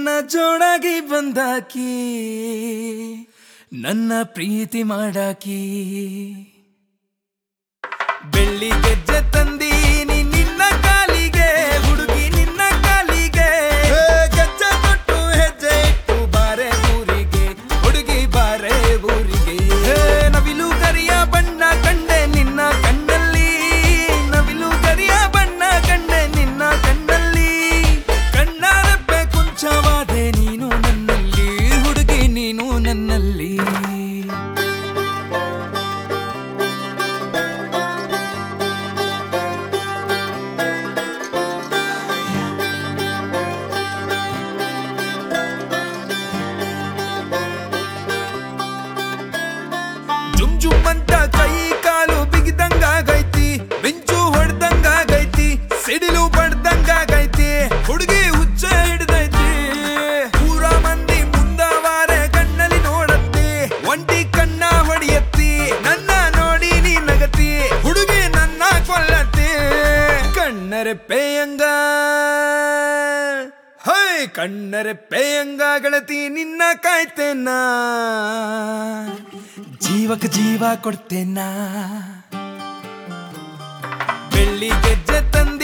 ನನ್ನ ಜೋಡಾಗಿ ಬಂದಾಕಿ ನನ್ನ ಪ್ರೀತಿ ಮಾಡಾಕಿ ಬೆಳ್ಳಿ ಗೆಜ್ಜೆ ತಂದೀನಿ ನಿನ್ನ ಕಾಲಿಗೆ ಹುಡುಗಿ ನಿನ್ನ ಕಾಲಿಗೆ ಹೇ, ಗೆಜ್ಜೆ ತೊಟ್ಟು ಹೆಜ್ಜೆ ಇಟ್ಟು ಬಾರೆ ಊರಿಗೆ ಹುಡುಗಿ ಬಾರೆ ಊರಿಗೆ ಹೇ, ನವಿಲು ಕರಿಯ ಬಣ್ಣ ಕಂಡೆ ನಿನ್ನ ಕಣ್ಣಲ್ಲಿ ನವಿಲು ಕರಿಯ ಬಣ್ಣ ಕಂಡೆ ನಿನ್ನ ಕಣ್ಣಲ್ಲಿ ಕಣ್ಣಾರಪ್ಪೆ ಕುಂಚವಾದೆ ನೀನು ನನ್ನಲ್ಲಿ ಹುಡುಗಿ ನೀನು ನನ್ನಲ್ಲಿ ಜುಮ್ ಜುಮ್ ಅಂತ ಕೈ ಕಾಲು ಬಿಗಿದಂಗಾಗೈತಿ ಮಿಂಚು ಹೊಡ್ದಂಗಾಗೈತಿ ಸಿಡಿಲು ಬಡ್ದಂಗಾಗೈತಿ ಹುಡುಗಿ ಹುಚ್ಚ ಹಿಡ್ದೈತಿ ಪೂರ ಮಂದಿ ಮುಂದವಾರೆ ಕಣ್ಣಲ್ಲಿ ನೋಡತ್ತಿ ಒಂಟಿ ಕಣ್ಣ ಹೊಡಿಯತ್ತಿ ನನ್ನ ನೋಡಿ ನೀ ನಗತಿ ಹುಡುಗಿ ನನ್ನ ಕೊಲ್ಲತ್ತಿ ಕಣ್ಣರೆ ಪೇಯಂಗ ಹೈ ಕಣ್ಣರೆ ಪೇಯಂಗ ಗೆಳತಿ ನಿನ್ನ ಕಾಯ್ತೇನಾ ಜೀವಕ್ಕೆ ಜೀವ ಕೊಡ್ತೇನಾ ಬೆಳ್ಳಿ ಗೆಜ್ಜೆ ತಂದ